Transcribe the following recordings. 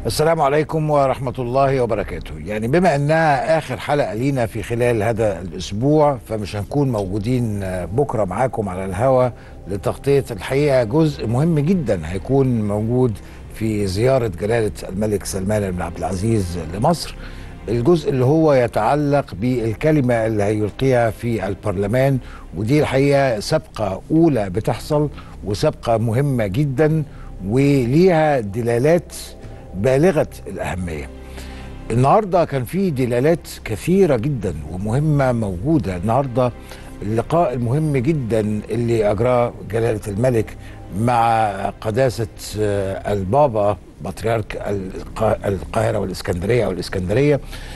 السلام عليكم ورحمة الله وبركاته يعني بما أنها آخر حلقة لينا في خلال هذا الأسبوع فمش هنكون موجودين بكرة معاكم على الهوا لتغطية الحقيقة جزء مهم جدا هيكون موجود في زيارة جلالة الملك سلمان بن عبد العزيز لمصر الجزء اللي هو يتعلق بالكلمة اللي هيلقيها في البرلمان ودي الحقيقة سابقة أولى بتحصل وسابقة مهمة جدا وليها دلالات بالغة الأهمية النهاردة كان في دلالات كثيرة جدا ومهمة موجودة النهاردة اللقاء المهم جدا اللي أجراه جلالة الملك مع قداسة البابا بطريرك القاهرة والإسكندرية والإسكندرية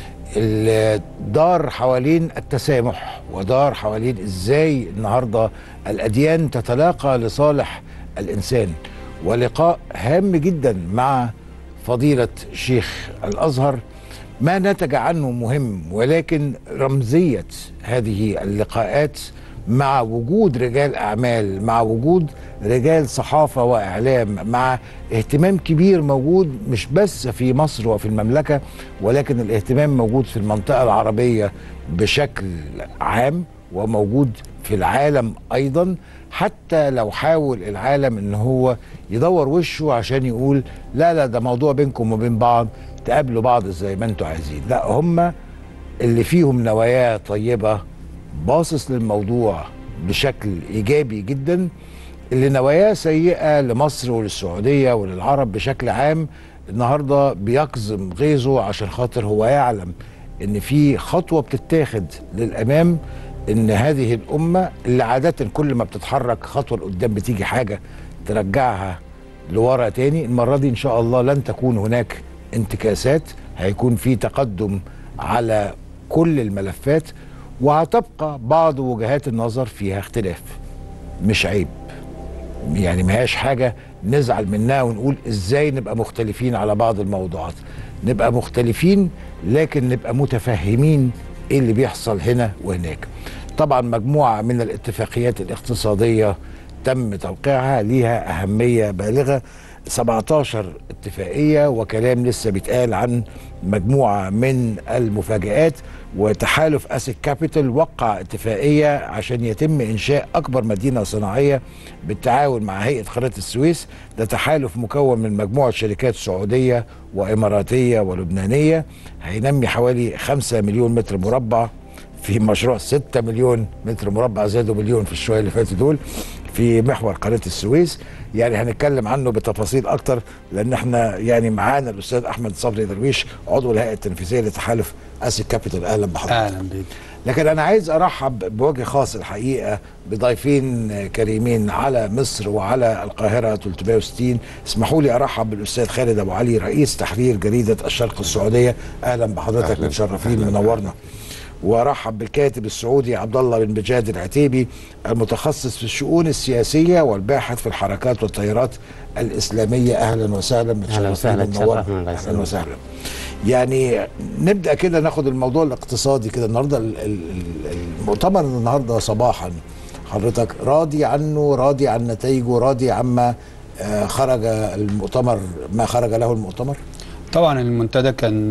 دار حوالين التسامح ودار حوالين إزاي النهاردة الأديان تتلاقى لصالح الإنسان ولقاء هام جدا مع فضيلة شيخ الأزهر ما نتج عنه مهم ولكن رمزية هذه اللقاءات مع وجود رجال أعمال مع وجود رجال صحافة وإعلام مع اهتمام كبير موجود مش بس في مصر وفي المملكة ولكن الاهتمام موجود في المنطقة العربية بشكل عام وموجود في العالم أيضا حتى لو حاول العالم ان هو يدور وشه عشان يقول لا لا ده موضوع بينكم وبين بعض تقابلوا بعض زي ما انتوا عايزين لا هم اللي فيهم نوايا طيبة باصص للموضوع بشكل ايجابي جدا اللي نواياه سيئة لمصر وللسعودية وللعرب بشكل عام النهاردة بيقزم غيظه عشان خاطر هو يعلم ان في خطوة بتتاخد للامام ان هذه الامه اللي عاده كل ما بتتحرك خطوه لقدام بتيجي حاجه ترجعها لورا تاني المره دي ان شاء الله لن تكون هناك انتكاسات هيكون في تقدم على كل الملفات وهتبقى بعض وجهات النظر فيها اختلاف مش عيب يعني ما هياش حاجه نزعل منها ونقول ازاي نبقى مختلفين على بعض الموضوعات نبقى مختلفين لكن نبقى متفهمين ايه اللي بيحصل هنا وهناك طبعا مجموعه من الاتفاقيات الاقتصاديه تم توقيعها ليها اهميه بالغه 17 اتفاقيه وكلام لسه بيتقال عن مجموعه من المفاجآت وتحالف اسيك كابيتال وقع اتفاقيه عشان يتم انشاء اكبر مدينه صناعيه بالتعاون مع هيئه قناه السويس ده تحالف مكون من مجموعه شركات سعوديه واماراتيه ولبنانيه هينمي حوالي 5 مليون متر مربع في مشروع 6 مليون متر مربع زادوا مليون في الشويه اللي فاتوا دول في محور قناه السويس يعني هنتكلم عنه بتفاصيل اكتر لان احنا يعني معانا الاستاذ احمد صبري درويش عضو الهيئه التنفيذيه لتحالف اسيك كابيتال اهلا بحضرتك اهلا بيك لكن انا عايز ارحب بوجه خاص الحقيقه بضيفين كريمين على مصر وعلى القاهره 360 اسمحوا لي ارحب بالاستاذ خالد ابو علي رئيس تحرير جريده الشرق السعوديه اهلا بحضرتك متشرفين منورنا وارحب بالكاتب السعودي عبد الله بن بجاد العتيبي المتخصص في الشؤون السياسيه والباحث في الحركات والتيارات الاسلاميه اهلا وسهلا اهلا وسهلا اهلا وسهلا يعني نبدا كده ناخد الموضوع الاقتصادي كده النهارده المؤتمر النهارده صباحا حضرتك راضي عنه راضي عن نتائجه راضي عما خرج المؤتمر ما خرج له المؤتمر طبعا المنتدى كان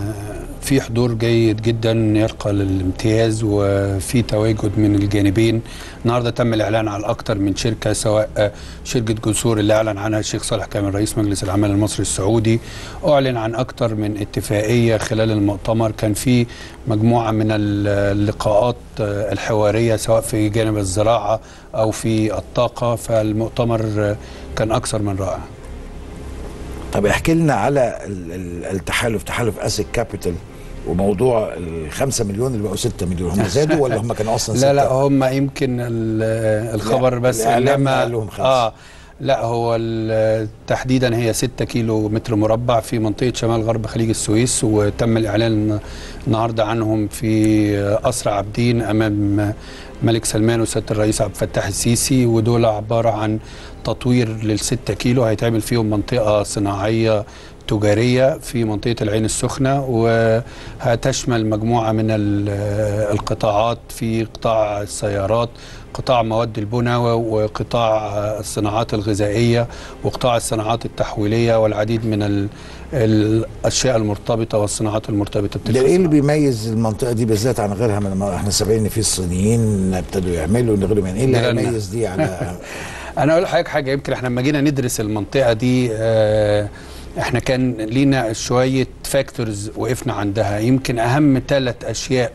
في حضور جيد جدا يرقى للامتياز وفي تواجد من الجانبين النهارده تم الاعلان على اكثر من شركه سواء شركه جسور اللي اعلن عنها الشيخ صالح كامل رئيس مجلس العمل المصري السعودي اعلن عن اكثر من اتفاقيه خلال المؤتمر كان في مجموعه من اللقاءات الحواريه سواء في جانب الزراعه او في الطاقه فالمؤتمر كان اكثر من رائع طب احكي لنا على التحالف تحالف اسيك كابيتال وموضوع ال 5 مليون اللي بقوا 6 مليون هم زادوا ولا هم كانوا اصلا 6 لا لا هم يمكن الخبر لا بس الإعلام قال لهم خمسة. اه لا هو ال- تحديدا هي 6 كيلو متر مربع في منطقه شمال غرب خليج السويس وتم الاعلان النهارده عنهم في قصر عابدين امام ملك سلمان وسياده الرئيس عبد الفتاح السيسي ودول عباره عن تطوير للستة كيلو هيتعمل فيهم منطقه صناعيه تجاريه في منطقه العين السخنه وهتشمل مجموعه من ال- القطاعات في قطاع السيارات قطاع مواد البناء وقطاع الصناعات الغذائيه وقطاع الصناعات والصناعات التحويليه والعديد من ال- الاشياء المرتبطه والصناعات المرتبطه بتلك ده ايه اللي الصناعات. بيميز المنطقه دي بالذات عن غيرها من ما احنا سامعين ان في الصينيين ابتدوا يعملوا غيرهم يعني ايه اللي بلادنا. هيميز دي على انا اقول لحضرتك حاجه يمكن احنا لما جينا ندرس المنطقه دي آه، احنا كان لينا شويه فاكتورز وقفنا عندها يمكن اهم ثلاث اشياء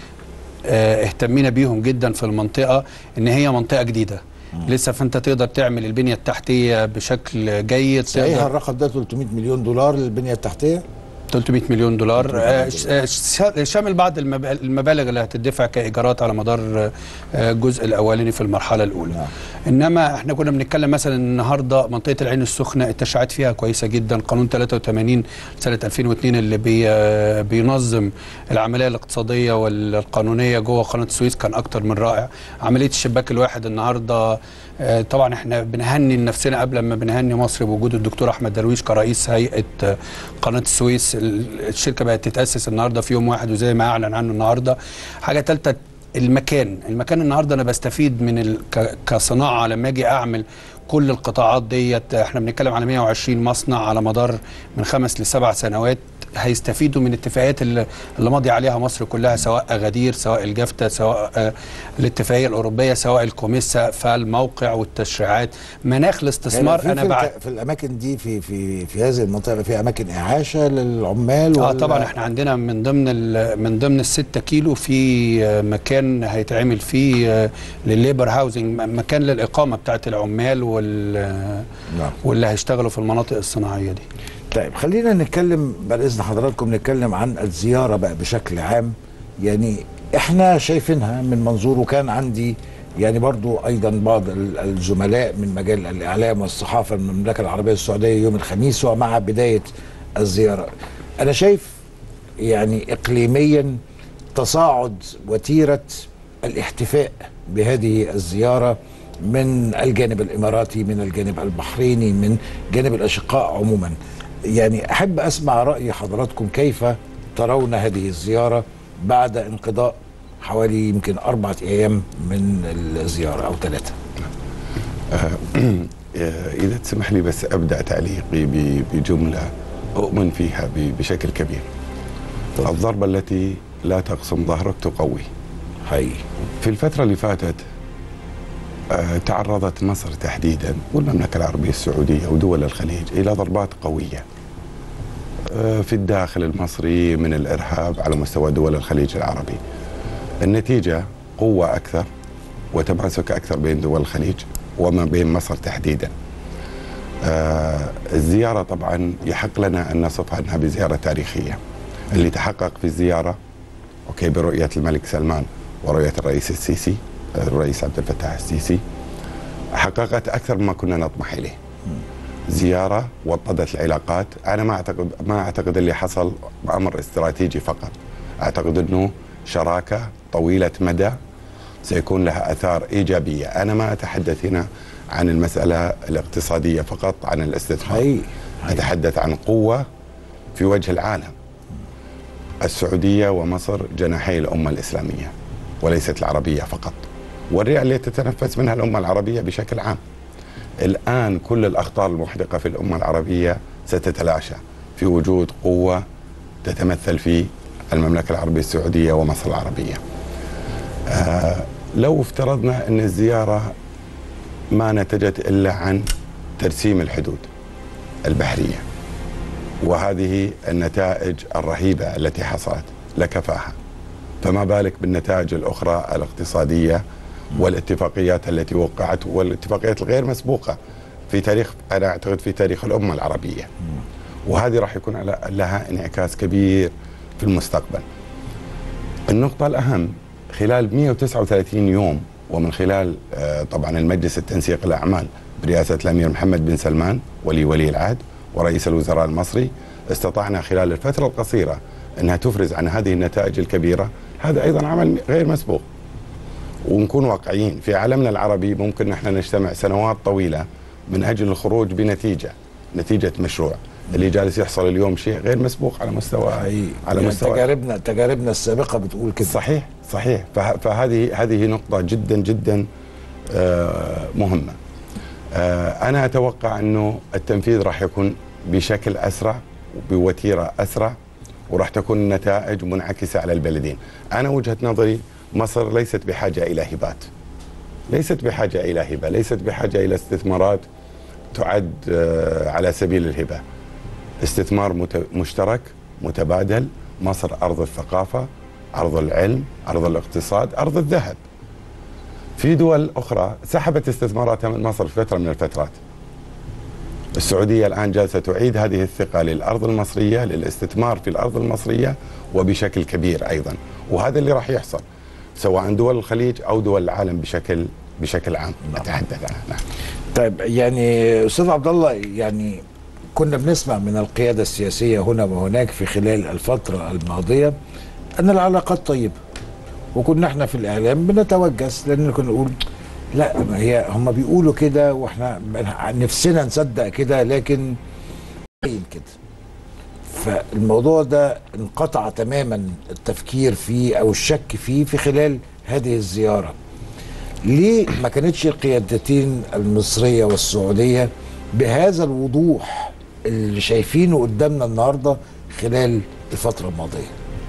آه، اهتمينا بيهم جدا في المنطقه ان هي منطقه جديده لسه فانت تقدر تعمل البنيه التحتيه بشكل جيد صحيح تقدر الرقم ده 300 مليون دولار للبنيه التحتيه 300 مليون دولار 300 آه، مليون ش- آه، ش- شامل بعض المب- المبالغ اللي هتدفع كايجارات على مدار آه، الجزء الاولاني في المرحله الاولى نعم. انما احنا كنا بنتكلم مثلا النهارده منطقه العين السخنه التشريعات فيها كويسه جدا قانون 83 سنه 2002 اللي بي آه، بينظم العمليه الاقتصاديه والقانونيه جوه قناه السويس كان اكتر من رائع عمليه الشباك الواحد النهارده آه، طبعا احنا بنهني نفسنا قبل ما بنهني مصر بوجود الدكتور احمد درويش كرئيس هيئه آه، قناه السويس ال- الشركه بقت تتاسس النهارده في يوم واحد وزي ما اعلن عنه النهارده حاجه ثالثه المكان المكان النهارده انا بستفيد من ال... ك... كصناعه لما اجي اعمل كل القطاعات ديت احنا بنتكلم على 120 مصنع على مدار من خمس لسبع سنوات هيستفيدوا من الاتفاقيات اللي, اللي ماضي عليها مصر كلها سواء اغادير سواء الجافتا سواء آه الاتفاقيه الاوروبيه سواء الكوميسا فالموقع والتشريعات مناخ الاستثمار في انا في, بعد الك- في الاماكن دي في في في هذه المنطقه في اماكن اعاشه للعمال اه ولا- طبعا احنا عندنا من ضمن ال- من ضمن الستة كيلو في آه، مكان هيتعمل فيه آه، للليبر هاوزنج م- مكان للاقامه بتاعت العمال وال آه، نعم. واللي هيشتغلوا في المناطق الصناعيه دي طيب خلينا نتكلم بعد اذن حضراتكم نتكلم عن الزياره بقى بشكل عام يعني احنا شايفينها من منظور وكان عندي يعني برضو ايضا بعض ال- الزملاء من مجال الاعلام والصحافه من المملكه العربيه السعوديه يوم الخميس ومع بدايه الزياره انا شايف يعني اقليميا تصاعد وتيره الاحتفاء بهذه الزياره من الجانب الاماراتي من الجانب البحريني من جانب الاشقاء عموما يعني احب اسمع راي حضراتكم كيف ترون هذه الزياره بعد انقضاء حوالي يمكن اربعه ايام من الزياره او ثلاثه إذا تسمح لي بس أبدأ تعليقي ب- بجملة أؤمن فيها ب- بشكل كبير الضربة التي لا تقسم ظهرك تقوي حقيقي في الفترة اللي فاتت آه، تعرضت مصر تحديدا والمملكة العربية السعودية ودول الخليج إلى ضربات قوية آه، في الداخل المصري من الإرهاب على مستوى دول الخليج العربي النتيجة قوة أكثر وتماسك أكثر بين دول الخليج وما بين مصر تحديدا آه، الزيارة طبعا يحق لنا أن نصفها أنها بزيارة تاريخية اللي تحقق في الزيارة أوكي برؤية الملك سلمان ورؤية الرئيس السيسي الرئيس عبد الفتاح السيسي حققت أكثر مما كنا نطمح إليه زيارة وطدت العلاقات أنا ما أعتقد ما أعتقد اللي حصل أمر استراتيجي فقط أعتقد أنه شراكة طويلة مدى سيكون لها أثار إيجابية أنا ما أتحدث هنا عن المسألة الاقتصادية فقط عن الاستثمار حقيقي حقيقي. أتحدث عن قوة في وجه العالم السعودية ومصر جناحي الأمة الإسلامية وليست العربية فقط والرئة اللي تتنفس منها الأمة العربية بشكل عام الآن كل الأخطار المحدقة في الأمة العربية ستتلاشى في وجود قوة تتمثل في المملكة العربية السعودية ومصر العربية آه لو افترضنا أن الزيارة ما نتجت إلا عن ترسيم الحدود البحرية وهذه النتائج الرهيبة التي حصلت لكفاها فما بالك بالنتائج الأخرى الاقتصادية والاتفاقيات التي وقعت والاتفاقيات الغير مسبوقة في تاريخ أنا أعتقد في تاريخ الأمة العربية وهذه راح يكون على لها انعكاس كبير في المستقبل النقطة الأهم خلال 139 يوم ومن خلال آه، طبعا المجلس التنسيق الأعمال برئاسة الأمير محمد بن سلمان ولي ولي العهد ورئيس الوزراء المصري استطعنا خلال الفترة القصيرة أنها تفرز عن هذه النتائج الكبيرة هذا أيضا عمل غير مسبوق ونكون واقعيين في عالمنا العربي ممكن نحن نجتمع سنوات طويلة من أجل الخروج بنتيجة نتيجة مشروع اللي جالس يحصل اليوم شيء غير مسبوق على مستوى حقيقي على يعني مستوى تجاربنا تجاربنا السابقه بتقول كده صحيح صحيح فه- فهذه هذه نقطة جدا جدا آه، مهمة آه، انا اتوقع انه التنفيذ راح يكون بشكل اسرع وبوتيره اسرع وراح تكون النتائج منعكسه على البلدين. انا وجهه نظري مصر ليست بحاجه الى هبات. ليست بحاجه الى هبه، ليست بحاجه الى استثمارات تعد آه، على سبيل الهبه. استثمار مت- مشترك متبادل، مصر ارض الثقافه، ارض العلم، ارض الاقتصاد، ارض الذهب. في دول اخرى سحبت استثماراتها من مصر في فتره من الفترات. السعوديه الان جالسه تعيد هذه الثقه للارض المصريه للاستثمار في الارض المصريه وبشكل كبير ايضا، وهذا اللي راح يحصل سواء دول الخليج او دول العالم بشكل بشكل عام اتحدث عنها نعم. طيب يعني استاذ عبد الله يعني كنا بنسمع من القياده السياسيه هنا وهناك في خلال الفتره الماضيه ان العلاقات طيبه وكنا احنا في الاعلام بنتوجس لان كنا نقول لا ما هي هم بيقولوا كده واحنا نفسنا نصدق كده لكن باين كده فالموضوع ده انقطع تماما التفكير فيه او الشك فيه في خلال هذه الزياره ليه ما كانتش القيادتين المصرية والسعودية بهذا الوضوح اللي شايفينه قدامنا النهاردة خلال الفترة الماضية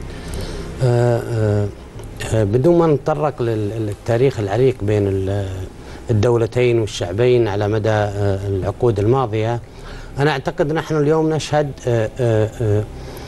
آه، آه، آه، بدون ما نتطرق لل- للتاريخ العريق بين ال- الدولتين والشعبين على مدى آه، العقود الماضية أنا أعتقد نحن اليوم نشهد آه، آه، آه،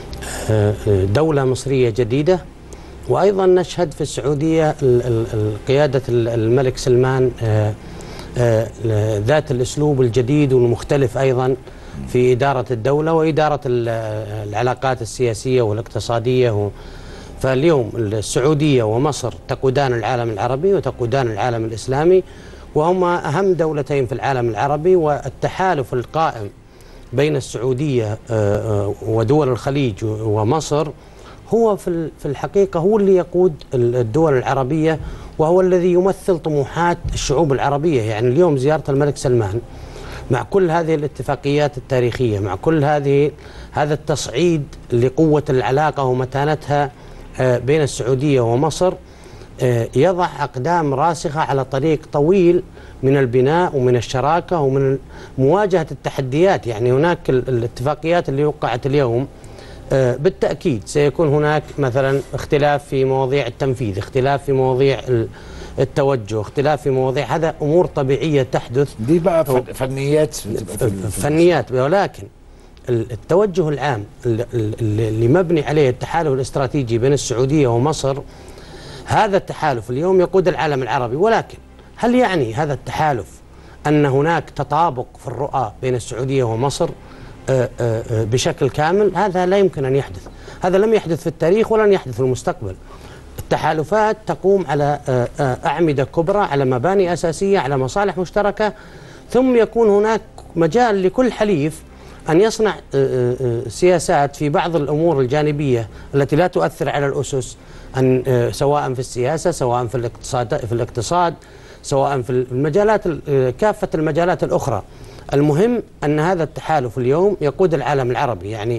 آه، دولة مصرية جديدة وأيضا نشهد في السعودية ال- ال- ال- قيادة ال- الملك سلمان آه، آه، ذات الأسلوب الجديد والمختلف أيضا في إدارة الدولة وإدارة ال- العلاقات السياسية والاقتصادية و- فاليوم السعودية ومصر تقودان العالم العربي وتقودان العالم الإسلامي وهما أهم دولتين في العالم العربي والتحالف القائم بين السعودية آه، آه، ودول الخليج ومصر هو في ال- في الحقيقة هو اللي يقود ال- الدول العربية وهو الذي يمثل طموحات الشعوب العربية يعني اليوم زيارة الملك سلمان مع كل هذه الاتفاقيات التاريخية مع كل هذه هذا التصعيد لقوة العلاقة ومتانتها آه، بين السعودية ومصر آه، يضع أقدام راسخة على طريق طويل من البناء ومن الشراكة ومن مواجهة التحديات يعني هناك ال- الاتفاقيات اللي وقعت اليوم آه، بالتأكيد سيكون هناك مثلا اختلاف في مواضيع التنفيذ اختلاف في مواضيع ال- التوجه اختلاف في مواضيع هذا أمور طبيعية تحدث دي بقى فن- فنيات بتبقى في ال- في فنيات ولكن ال- التوجه العام ال- ال- اللي مبني عليه التحالف الاستراتيجي بين السعودية ومصر هذا التحالف اليوم يقود العالم العربي ولكن هل يعني هذا التحالف أن هناك تطابق في الرؤى بين السعودية ومصر آه، آه، آه، بشكل كامل هذا لا يمكن أن يحدث هذا لم يحدث في التاريخ ولن يحدث في المستقبل التحالفات تقوم على آه، آه، أعمدة كبرى على مباني أساسية على مصالح مشتركة ثم يكون هناك مجال لكل حليف أن يصنع آه، آه، آه، سياسات في بعض الأمور الجانبية التي لا تؤثر على الأسس أن آه، سواء في السياسة سواء في الاقتصاد في الاقتصاد سواء في المجالات ال- آه، كافة المجالات الأخرى المهم أن هذا التحالف اليوم يقود العالم العربي يعني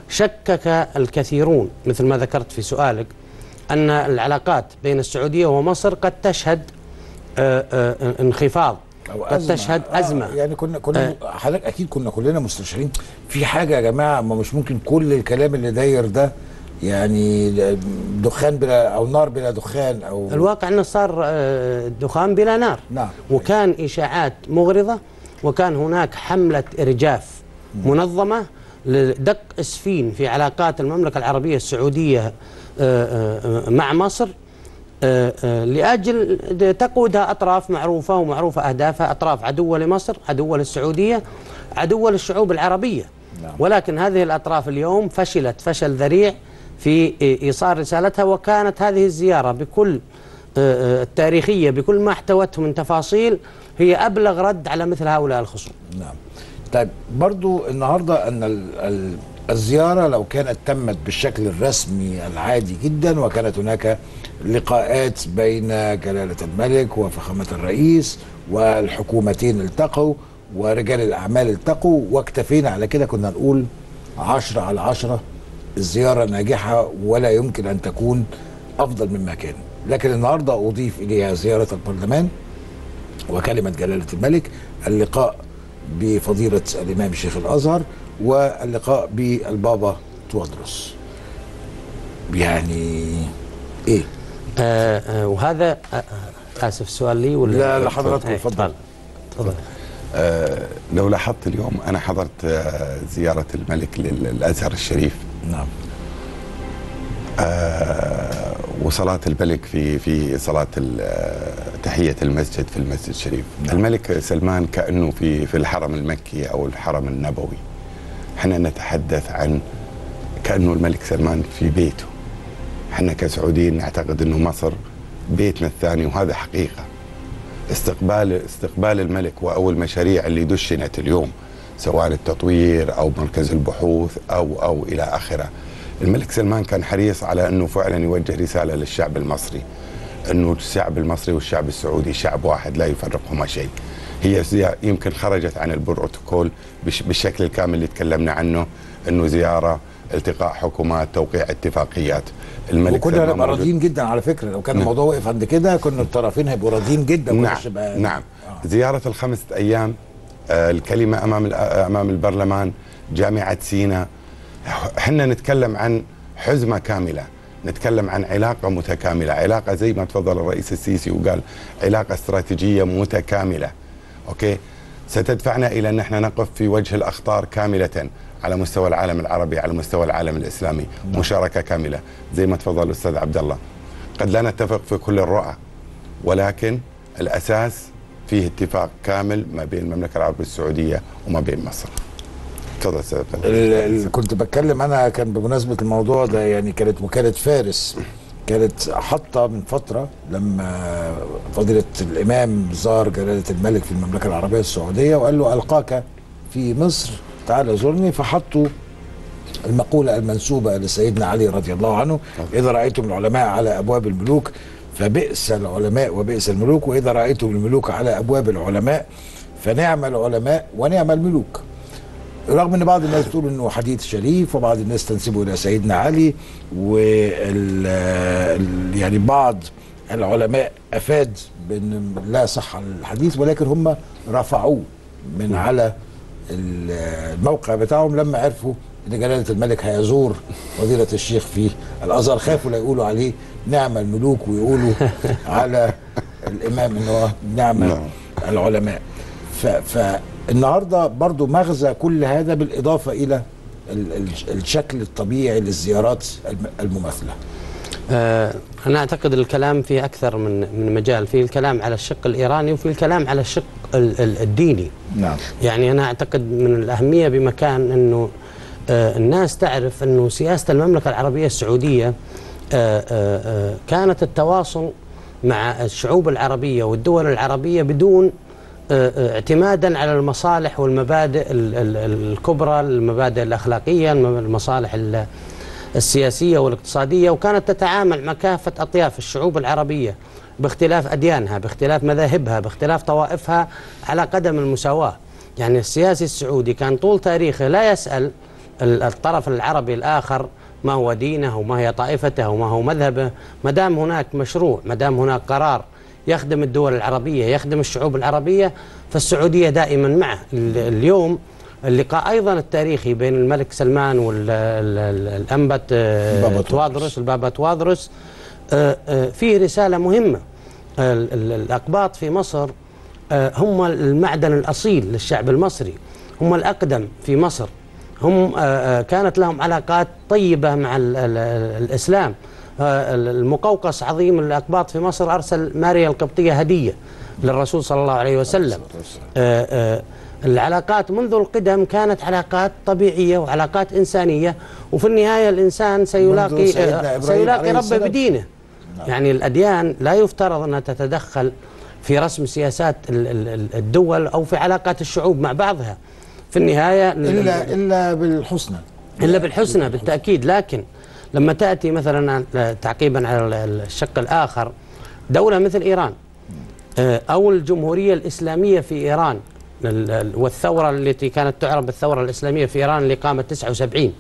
شكك الكثيرون مثل ما ذكرت في سؤالك أن العلاقات بين السعودية ومصر قد تشهد آه، آه، انخفاض أو قد تشهد آه، أزمة يعني كنا كنا حضرتك اكيد كنا كلنا مستشعرين في حاجه يا جماعه ما مش ممكن كل الكلام اللي داير ده يعني دخان بلا او نار بلا دخان او الواقع أنه صار آه، دخان بلا نار نعم. وكان إشاعات مغرضة وكان هناك حملة إرجاف منظمة لدق اسفين في علاقات المملكة العربية السعودية آه، آه، مع مصر آه، آه، لأجل تقودها أطراف معروفة ومعروفة أهدافها أطراف عدوة لمصر عدوة للسعودية عدوة للشعوب العربية نعم. ولكن هذه الأطراف اليوم فشلت فشل ذريع في إيصال رسالتها وكانت هذه الزيارة بكل آه، آه، التاريخية بكل ما احتوته من تفاصيل هي أبلغ رد على مثل هؤلاء الخصوم نعم طيب برضو النهارده ان ال ال الزياره لو كانت تمت بالشكل الرسمي العادي جدا وكانت هناك لقاءات بين جلاله الملك وفخامه الرئيس والحكومتين التقوا ورجال الاعمال التقوا واكتفينا على كده كنا نقول عشرة على عشرة الزياره ناجحه ولا يمكن ان تكون افضل مما كان لكن النهارده اضيف اليها زياره البرلمان وكلمة جلالة الملك اللقاء بفضيلة الإمام شيخ الأزهر واللقاء بالبابا توادرس يعني إيه آه آه وهذا آه آه، اسف السؤال لي ولا لا، لحضرتك، إيه، اتفضل. تفضل آه لو لاحظت اليوم انا حضرت آه زياره الملك للازهر الشريف نعم آه وصلاه الملك في في صلاه ال- آه، تحيه المسجد في المسجد الشريف نعم. الملك سلمان كانه في في الحرم المكي او الحرم النبوي احنا نتحدث عن كانه الملك سلمان في بيته احنا كسعوديين نعتقد انه مصر بيتنا الثاني وهذا حقيقه استقبال استقبال الملك او المشاريع اللي دشنت اليوم سواء التطوير او مركز البحوث او او الى اخره. الملك سلمان كان حريص على انه فعلا يوجه رساله للشعب المصري انه الشعب المصري والشعب السعودي شعب واحد لا يفرقهما شيء. هي زي- يمكن خرجت عن البروتوكول بش- بالشكل الكامل اللي تكلمنا عنه انه زياره التقاء حكومات توقيع اتفاقيات الملك وكنا سلمان نبقى موجود. راضيين جدا على فكرة لو كان نعم. الموضوع وقف عند كده كنا الطرفين هيبقوا راضيين جدا نعم كناش بقى- نعم آه. زيارة الخمسة أيام آه، الكلمة أمام ال- آه، أمام البرلمان جامعة سينا احنا نتكلم عن حزمة كاملة نتكلم عن علاقة متكاملة علاقة زي ما تفضل الرئيس السيسي وقال علاقة استراتيجية متكاملة أوكي ستدفعنا إلى أن احنا نقف في وجه الأخطار كاملة على مستوى العالم العربي على مستوى العالم الإسلامي مشاركة كاملة زي ما تفضل الأستاذ عبد الله قد لا نتفق في كل الرؤى ولكن الاساس فيه اتفاق كامل ما بين المملكه العربيه السعوديه وما بين مصر. تفضل استاذ عبد الله. ال- ال- كنت بتكلم انا كان بمناسبه الموضوع ده يعني كانت وكاله فارس كانت حاطه من فتره لما فضيله الامام زار جلاله الملك في المملكه العربيه السعوديه وقال له القاك في مصر تعال زورني فحطوا المقولة المنسوبة لسيدنا علي رضي الله عنه إذا رأيتم العلماء على أبواب الملوك فبئس العلماء وبئس الملوك وإذا رأيتم الملوك على أبواب العلماء فنعم العلماء ونعم الملوك رغم ان بعض الناس تقول انه حديث شريف وبعض الناس تنسبه الى سيدنا علي وال ال- يعني بعض العلماء افاد بان لا صح الحديث ولكن هم رفعوه من على ال- الموقع بتاعهم لما عرفوا ان جلاله الملك هيزور فضيله الشيخ في الازهر خافوا لا يقولوا عليه نعم الملوك ويقولوا على الامام ان هو نعم نعم. العلماء ف- فالنهارده برضو مغزى كل هذا بالاضافه الى ال- ال- الشكل الطبيعي للزيارات الم- المماثله آه، أنا أعتقد الكلام في أكثر من من مجال في الكلام على الشق الإيراني وفي الكلام على الشق ال- ال- الديني نعم يعني أنا أعتقد من الأهمية بمكان أنه آه، الناس تعرف أنه سياسة المملكة العربية السعودية آه، آه، آه، كانت التواصل مع الشعوب العربية والدول العربية بدون آه، آه، اعتمادا على المصالح والمبادئ ال- ال- الكبرى المبادئ الأخلاقية الم- المصالح ال- السياسية والاقتصادية وكانت تتعامل مع كافة أطياف الشعوب العربية باختلاف أديانها باختلاف مذاهبها باختلاف طوائفها على قدم المساواة يعني السياسي السعودي كان طول تاريخه لا يسأل ال- الطرف العربي الآخر ما هو دينه وما هي طائفته وما هو مذهبه ما دام هناك مشروع ما دام هناك قرار يخدم الدول العربية يخدم الشعوب العربية فالسعودية دائما معه ال- اليوم اللقاء ايضا التاريخي بين الملك سلمان والانبت البابا توادرس البابا توادرس آه، آه، فيه رساله مهمه ال- ال- الاقباط في مصر آه، هم المعدن الاصيل للشعب المصري هم الاقدم في مصر هم آه، آه، كانت لهم علاقات طيبه مع ال ال الاسلام آه، المقوقس عظيم الاقباط في مصر ارسل ماريا القبطيه هديه للرسول صلى الله عليه وسلم آه، آه، العلاقات منذ القدم كانت علاقات طبيعية وعلاقات إنسانية وفي النهاية الإنسان سيلاقي سيدنا آه، إبراهيم سيلاقي عليه ربه السلام. بدينه يعني الأديان لا يفترض أنها تتدخل في رسم سياسات ال- ال- ال- الدول أو في علاقات الشعوب مع بعضها في النهاية الا الا بالحسنى إلا بالحسنى بالتأكيد لكن لما تأتي مثلا تعقيبا على ال- الشق الآخر دولة مثل إيران آه، أو الجمهورية الإسلامية في إيران ال- ال- والثورة التي كانت تعرف بالثورة الإسلامية في إيران اللي قامت 79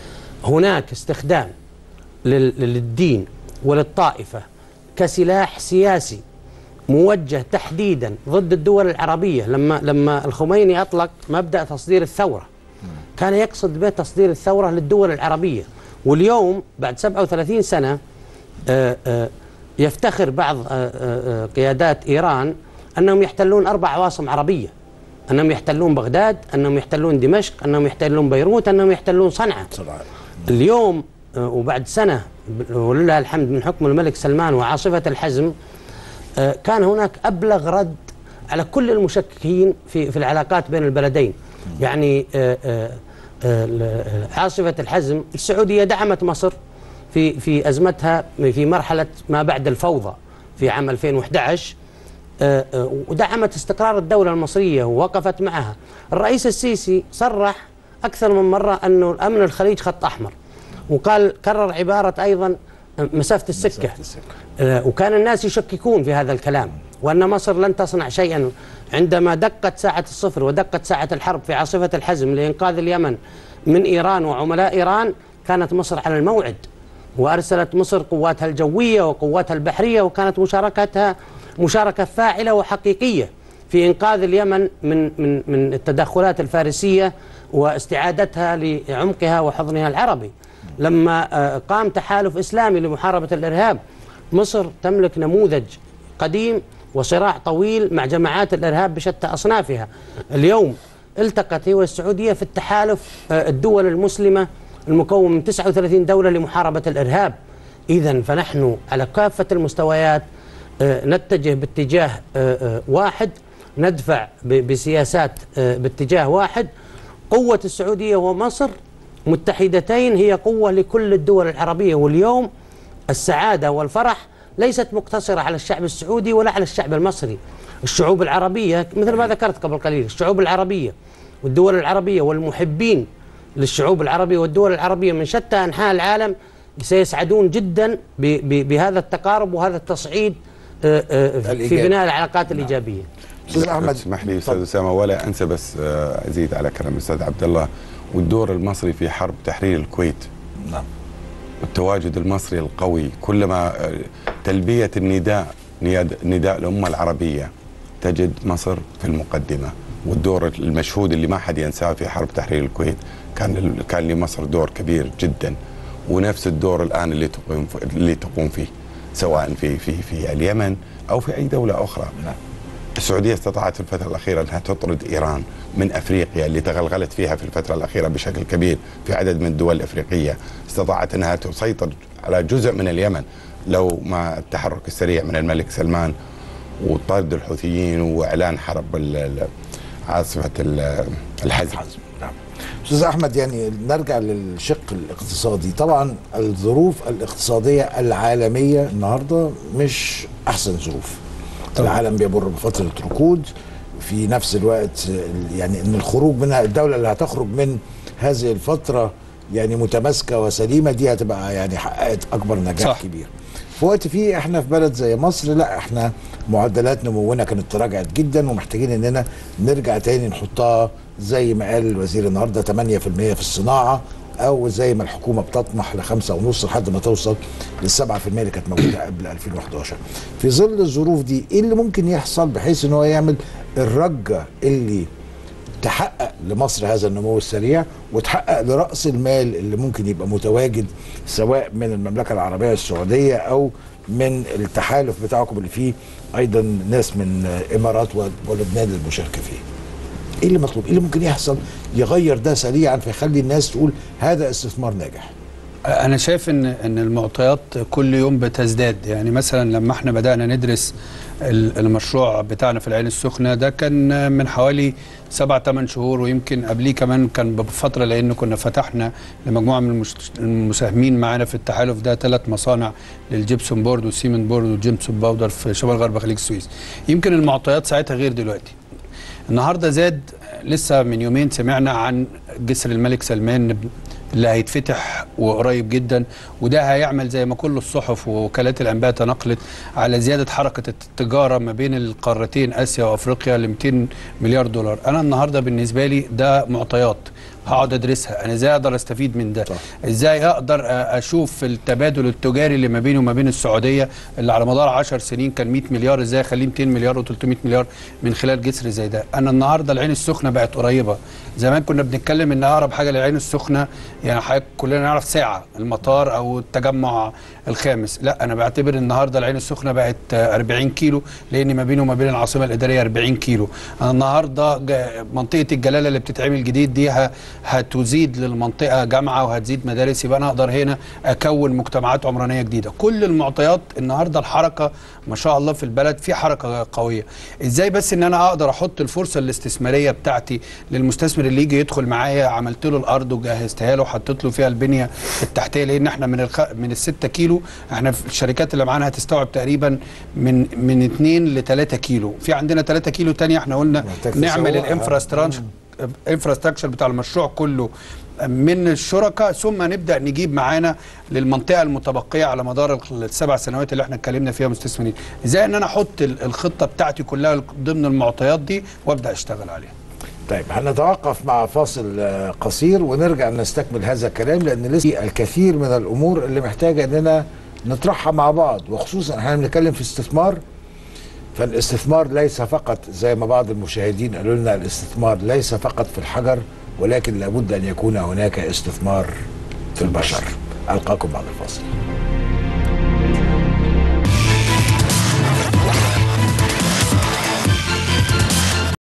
هناك استخدام لل- للدين وللطائفة كسلاح سياسي موجه تحديدا ضد الدول العربيه لما لما الخميني اطلق مبدا تصدير الثوره كان يقصد به تصدير الثوره للدول العربيه واليوم بعد 37 سنه آه، آه، يفتخر بعض آه، آه، آه، قيادات ايران انهم يحتلون اربع عواصم عربيه انهم يحتلون بغداد انهم يحتلون دمشق انهم يحتلون بيروت انهم يحتلون صنعاء صراحة. اليوم آه، وبعد سنه ب- ولله الحمد من حكم الملك سلمان وعاصفه الحزم آه، كان هناك ابلغ رد على كل المشككين في في العلاقات بين البلدين يعني آه، آه، آه، ال- آه، عاصفه الحزم السعوديه دعمت مصر في في ازمتها في مرحله ما بعد الفوضى في عام 2011 آه، آه، ودعمت استقرار الدولة المصرية ووقفت معها الرئيس السيسي صرح أكثر من مرة أنه أمن الخليج خط أحمر وقال كرر عبارة أيضا آه، مسافة السكة آه، وكان الناس يشككون في هذا الكلام وأن مصر لن تصنع شيئا عندما دقت ساعة الصفر ودقت ساعة الحرب في عاصفة الحزم لإنقاذ اليمن من إيران وعملاء إيران كانت مصر على الموعد وأرسلت مصر قواتها الجوية وقواتها البحرية وكانت مشاركتها مشاركة فاعلة وحقيقية في إنقاذ اليمن من من من التدخلات الفارسية واستعادتها لعمقها وحضنها العربي لما آه، قام تحالف إسلامي لمحاربة الإرهاب مصر تملك نموذج قديم وصراع طويل مع جماعات الإرهاب بشتى أصنافها اليوم التقت هي والسعودية في التحالف آه، الدول المسلمة المكون من 39 دولة لمحاربة الإرهاب إذا فنحن على كافة المستويات آه، نتجه باتجاه آه، آه، واحد ندفع ب- بسياسات آه، باتجاه واحد قوة السعودية ومصر متحدتين هي قوة لكل الدول العربية واليوم السعادة والفرح ليست مقتصرة على الشعب السعودي ولا على الشعب المصري الشعوب العربية مثل ما ذكرت قبل قليل الشعوب العربية والدول العربية والمحبين للشعوب العربية والدول العربية من شتى أنحاء العالم سيسعدون جدا ب- ب- بهذا التقارب وهذا التصعيد آه، آه، في الإيجابي. بناء العلاقات الإيجابية استاذ احمد اسمح لي استاذ اتفضل. اسامه ولا انسى بس آه، ازيد على كلام الاستاذ عبد الله والدور المصري في حرب تحرير الكويت نعم والتواجد المصري القوي كلما آه، تلبيه النداء نياد- نداء الامه العربيه تجد مصر في المقدمه والدور المشهود اللي ما حد ينساه في حرب تحرير الكويت كان كان لمصر دور كبير جدا ونفس الدور الان اللي تقوم اللي تقوم فيه سواء في في في اليمن او في اي دوله اخرى نعم. السعوديه استطاعت في الفتره الاخيره انها تطرد ايران من افريقيا اللي تغلغلت فيها في الفتره الاخيره بشكل كبير في عدد من الدول الافريقيه، استطاعت انها تسيطر على جزء من اليمن لو ما التحرك السريع من الملك سلمان وطرد الحوثيين واعلان حرب ال- ال- عاصفه ال- الحزم. حزم نعم استاذ احمد يعني نرجع للشق الاقتصادي طبعا الظروف الاقتصاديه العالميه النهارده مش احسن ظروف العالم بيمر بفتره ركود في نفس الوقت ال- يعني ان الخروج منها الدوله اللي هتخرج من هذه الفتره يعني متماسكه وسليمه دي هتبقى يعني حققت اكبر نجاح صح. كبير في وقت فيه احنا في بلد زي مصر لا احنا معدلات نمونا كانت تراجعت جدا ومحتاجين اننا نرجع تاني نحطها زي ما قال الوزير النهارده 8% في الصناعه او زي ما الحكومه بتطمح لخمسة ونص لحد ما توصل للسبعة في المية اللي كانت موجوده قبل 2011 في ظل الظروف دي ايه اللي ممكن يحصل بحيث ان هو يعمل الرجه اللي تحقق لمصر هذا النمو السريع وتحقق لرأس المال اللي ممكن يبقى متواجد سواء من المملكة العربية السعودية أو من التحالف بتاعكم اللي فيه أيضا ناس من إمارات ولبنان للمشاركة فيه إيه اللي مطلوب؟ إيه اللي ممكن يحصل يغير ده سريعا فيخلي الناس تقول هذا استثمار ناجح انا شايف ان ان المعطيات كل يوم بتزداد يعني مثلا لما احنا بدانا ندرس ال- المشروع بتاعنا في العين السخنه ده كان من حوالي سبع ثمان شهور ويمكن قبليه كمان كان بفتره لان كنا فتحنا لمجموعه من المش- المساهمين معانا في التحالف ده ثلاث مصانع للجبسون بورد والسيمنت بورد والجيمسون باودر في شمال غرب خليج السويس يمكن المعطيات ساعتها غير دلوقتي النهارده زاد لسه من يومين سمعنا عن جسر الملك سلمان اللي هيتفتح وقريب جدا وده هيعمل زي ما كل الصحف ووكالات الانباء تنقلت على زياده حركه التجاره ما بين القارتين اسيا وافريقيا ل 200 مليار دولار انا النهارده بالنسبه لي ده معطيات هقعد ادرسها انا ازاي اقدر استفيد من ده ازاي اقدر أ- اشوف التبادل التجاري اللي ما بيني وما بين السعوديه اللي على مدار 10 سنين كان 100 مليار ازاي اخليه 200 مليار و300 مليار من خلال جسر زي ده انا النهارده العين السخنه بقت قريبه زمان كنا بنتكلم ان اقرب حاجه للعين السخنه يعني حضرتك كلنا نعرف ساعه المطار او التجمع الخامس لا انا بعتبر النهارده العين السخنه بقت آه، 40 كيلو لان ما بينه وما بين العاصمه الاداريه 40 كيلو انا النهارده جا- منطقه الجلاله اللي بتتعمل جديد دي ه- هتزيد للمنطقه جامعه وهتزيد مدارس يبقى انا اقدر هنا اكون مجتمعات عمرانيه جديده كل المعطيات النهارده الحركه ما شاء الله في البلد في حركه قويه ازاي بس ان انا اقدر احط الفرصه الاستثماريه بتاعتي للمستثمر اللي يجي يدخل معايا عملت له الارض وجهزتها له وحطيت له فيها البنيه التحتيه لان احنا من الخ... من الستة كيلو احنا في الشركات اللي معانا هتستوعب تقريبا من من 2 ل 3 كيلو في عندنا 3 كيلو تانية احنا قلنا محتاج نعمل تسوقها. الانفراستراكشر انفراستراكشر بتاع المشروع كله من الشركاء ثم نبدا نجيب معانا للمنطقه المتبقيه على مدار السبع سنوات اللي احنا اتكلمنا فيها مستثمرين ازاي ان انا احط ال- الخطه بتاعتي كلها ضمن المعطيات دي وابدا اشتغل عليها طيب هنتوقف مع فاصل آه، قصير ونرجع نستكمل هذا الكلام لان لسه الكثير من الامور اللي محتاجه اننا نطرحها مع بعض وخصوصا احنا بنتكلم في استثمار فالاستثمار ليس فقط زي ما بعض المشاهدين قالوا لنا الاستثمار ليس فقط في الحجر ولكن لابد ان يكون هناك استثمار في البشر القاكم بعد الفاصل